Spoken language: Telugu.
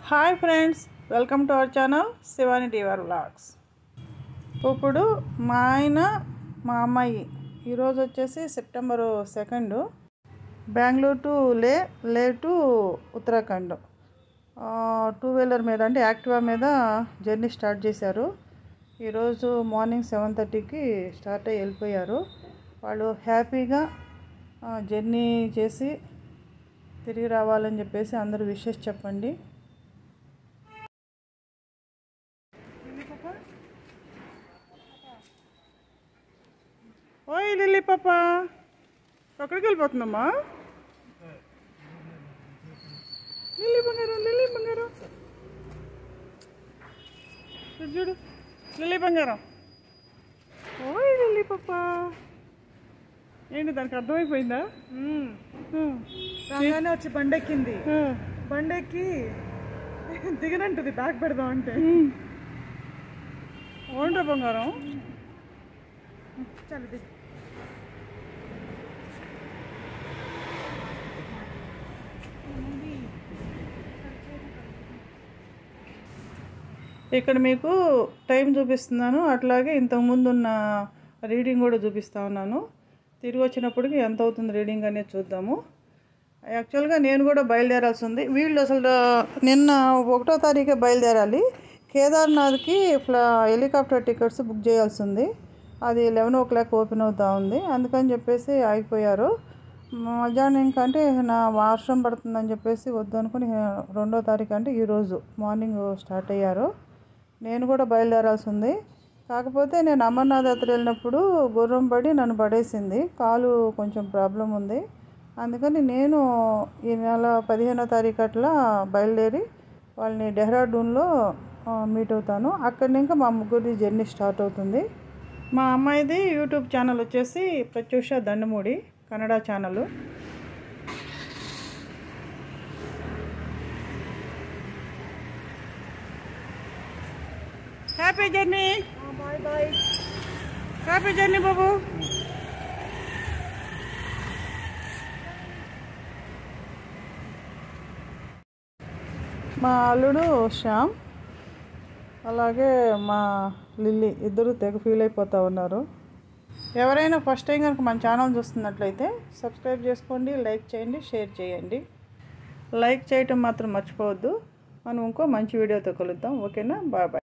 Hi friends welcome to our channel Shivani టీవర్ వ్లాగ్స్ ఇప్పుడు మా ఆయన మా అమ్మాయి ఈరోజు వచ్చేసి సెప్టెంబరు సెకండ్ బెంగళూరు టు లే లే టు ఉత్తరాఖండ్ టూ వీలర్ మీద అంటే యాక్టివా మీద జర్నీ స్టార్ట్ చేశారు ఈరోజు మార్నింగ్ సెవెన్ థర్టీకి స్టార్ట్ అయ్యి వెళ్ళిపోయారు వాళ్ళు హ్యాపీగా జర్నీ చేసి తిరిగి రావాలని చెప్పేసి అందరూ విషెస్ చెప్పండి ఓయ్ లిల్లీ పాప ఎక్కడికి వెళ్ళిపోతుందమ్మా లిల్లీ బంగారం లిల్లీ బంగారం ఇటు చూడు లిల్లీ బంగారం ఓయ్ లిల్లీ పాప ఏంటి దానికి అర్థమైపోయిందా రాగానే వచ్చి బండెక్కింది ఆ. బండెక్కి దిగనంటుంది బ్యాగ్ పెడదాం అంటే ఓండ్రా బంగారం చాలు దిగు ఇక్కడ మీకు టైం చూపిస్తున్నాను అట్లాగే ఇంతకుముందు ఉన్న రీడింగ్ కూడా చూపిస్తా ఉన్నాను తిరిగి వచ్చినప్పటికి ఎంత అవుతుంది రీడింగ్ అనేది చూద్దాము యాక్చువల్గా నేను కూడా బయలుదేరాల్సి ఉంది వీళ్ళు అసలు నిన్న ఒకటో తారీఖే బయలుదేరాలి కేదార్నాథ్కి ఫ్లా హెలికాప్టర్ టికెట్స్ బుక్ చేయాల్సి ఉంది అది లెవెన్ ఓ క్లాక్ ఓపెన్ అవుతా ఉంది అందుకని చెప్పేసి ఆగిపోయారు మధ్యాహ్నం ఇంకా అంటే నా వర్షం పడుతుందని చెప్పేసి వద్దు అనుకుని రెండో తారీఖు అంటే ఈరోజు మార్నింగ్ స్టార్ట్ అయ్యారు నేను కూడా బయలుదేరాల్సి ఉంది కాకపోతే నేను అమర్నాథ్ యాత్ర వెళ్ళినప్పుడు గుర్రం పడి నన్ను పడేసింది కాలు కొంచెం ప్రాబ్లం ఉంది అందుకని నేను ఈ నెల పదిహేనో తారీఖు అట్లా బయలుదేరి వాళ్ళని డెహ్రాడూన్లో ఆ, మీట్ అవుతాను అక్కడి ఇంకా మా ముగ్గురిది జర్నీ స్టార్ట్ అవుతుంది మా అమ్మాయిది యూట్యూబ్ ఛానల్ వచ్చేసి Pratyusha Dandamudi Kannada channel happy journey bye bye happy journey బాబు మా అల్లుడు శ్యామ్ అలాగే మా లిల్లీ ఇద్దరు తెగ ఫీల్ అయిపోతూ ఉన్నారు ఎవరైనా ఫస్ట్ టైం కనుక మన ఛానల్ చూస్తున్నట్లయితే సబ్స్క్రైబ్ చేసుకోండి లైక్ చేయండి షేర్ చేయండి లైక్ చేయటం మాత్రం మర్చిపోవద్దు మనం ఇంకో మంచి వీడియోతో కలుద్దాం ఓకేనా బాయ్ బాయ్